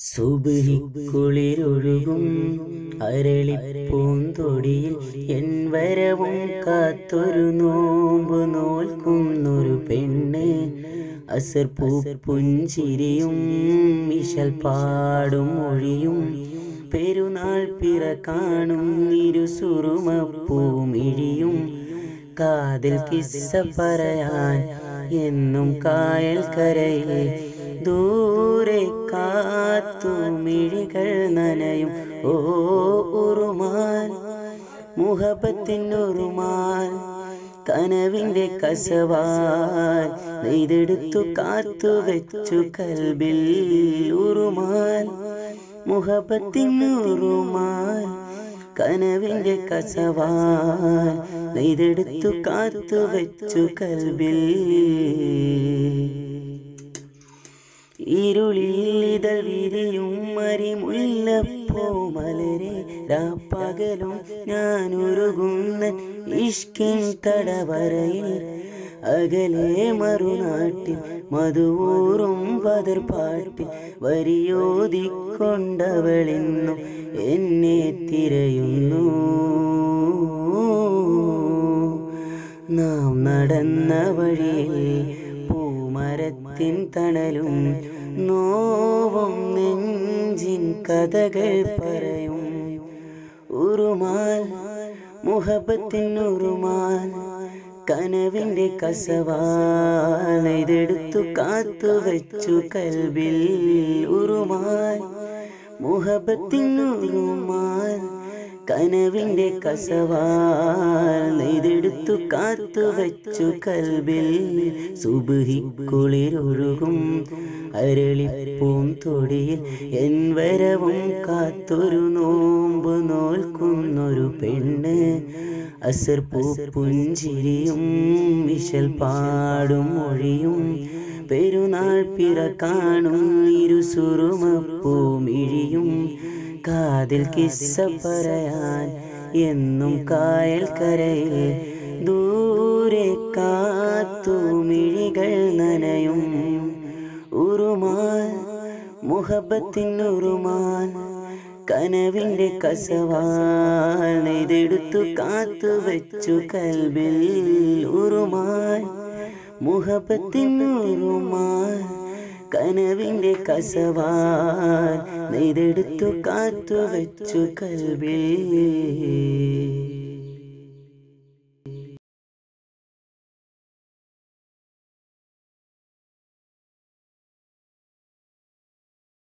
സുബിക്കുളിരൊഴുകും അരളിപ്പൂന്തൊടിയിൽ N വരവും കാത്തൊരു നോമ്പ് നോൽക്കുന്നൊരു പെണ്ണ് അസർ പൂ പുഞ്ചിരിയും ഇശൽ പാടും മൊഴിയും പെരുന്നാൾ പിറ കാണും ഇരുസുറുമപ്പൂമിഴിയും കാതിൽ കിസ്സ പറയാൻ എന്നും കായൽ കരയിൽ ദൂരെ കാത്തു മിഴികൾ നനയും ഓ ഉറുമാൻ മുഹബത്തിനുറുമാൻ കനവിന്റെ കസവാൻ നെയ്തെടുത്തു കാത്തു വെച്ചു കൽബിൽ ഉറുമാൻ മുഹബത്തിനുറുമാൻ കനവിന്റെ കസവാൻ നെയ്തെടുത്തു കാത്തു വെച്ചു കൽബിൽ ഇരുളിൽ ഇതൾ വിരിയും മരിമുല്ലപ്പോ മലരെ രാപ്പകലും ഞാൻ ഉരുകുന്ന ഇഷ്കിൻ തടവരയിൽ അകലെ മറുനാട്ടിൽ മധുവൂറും പതിർപ്പാട്ടിൽ വരിയോതിക്കൊണ്ടവളിന്നും എന്നെ തിരയുന്നു നാം നടന്ന വഴിയിൽ പൂമരത്തിൻ തണലും നോവും നെഞ്ചിൻ കഥകൾ പറയും ഉറുമാൽ മുഹബത്തിൻ ഉറുമാൽ കനവിന്റെ കസവാൽ ഇതെടുത്തു കാത്തു വെച്ചു കൽബിൽ ഉറുമാൽ മുഹബത്തിൻ ഉറുമാൽ കനവിന്റെ കസവാൽ ഇതെടുത്തു കാത്തു വെച്ചു കൽബിൽ സുബിക്കുളിരൊഴുകും അരളിപ്പൂം തൊടിയിൽ എൻ വരവും കാത്തൊരു നോമ്പ് നോൽക്കുന്നൊരു പെണ്ണ് അസർ പൂ പുഞ്ചിരിയും വിശൽ പാടും മൊഴിയും പെരുന്നാൾ പിറ കാണും ഇരുസുറുമപ്പൂമിഴിയും കാതിൽ കിസ്സ പറയാൻ എന്നും കായൽ കരയിൽ ദൂരെ കാത്തു മിഴികൾ നനയും ഉറുമാൻ മുഹബത്തിനുറുമാൻ കനവിന്റെ കസവാൻ ഇതെടുത്തു കാത്തു വെച്ചു കൽബിൽ ഉറുമാൻ മുഹബത്തിനുറുമാൻ കനവിന്റെ കസവാൻ ഇതെടുത്തു കാത്തു വെച്ചു കൽബിൽ